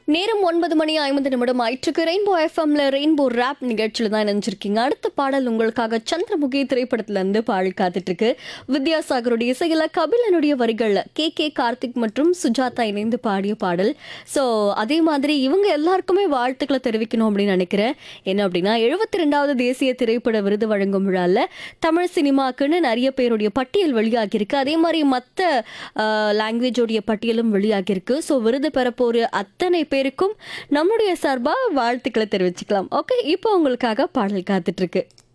நேரம் ஒன்பது மணி ஐம்பது நிமிடம் ஆயிற்றுக்கு ரெயின்போ எஃப்எம்ல ரெயின்போ ரேப் நிகழ்ச்சியில் தான் நினைச்சிருக்கீங்க அடுத்த பாடல் உங்களுக்காக சந்திரமுகி திரைப்படத்துல இருந்து பாடல் காத்துட்டு இருக்கு வித்யாசாகருடைய இசையில கபிலனுடைய வரிகள்ல கே கே கார்த்திக் மற்றும் சுஜாதா இணைந்து பாடிய பாடல் ஸோ அதே மாதிரி இவங்க எல்லாருக்குமே வாழ்த்துக்களை தெரிவிக்கணும் அப்படின்னு நினைக்கிறேன் என்ன அப்படின்னா எழுபத்தி ரெண்டாவது தேசிய திரைப்பட விருது வழங்கும் விழால தமிழ் சினிமாக்குன்னு நிறைய பேருடைய பட்டியல் வெளியாகியிருக்கு அதே மாதிரி மற்ற லாங்குவேஜோடைய பட்டியலும் வெளியாகியிருக்கு ஸோ விருது பெறப்போற அத்தனை பேருக்கும் நம்முடைய சார்பாக வாழ்த்துக்களை தெரிவிச்சுக்கலாம் ஓகே இப்போ உங்களுக்காக பாடல் காத்துட்டு இருக்கு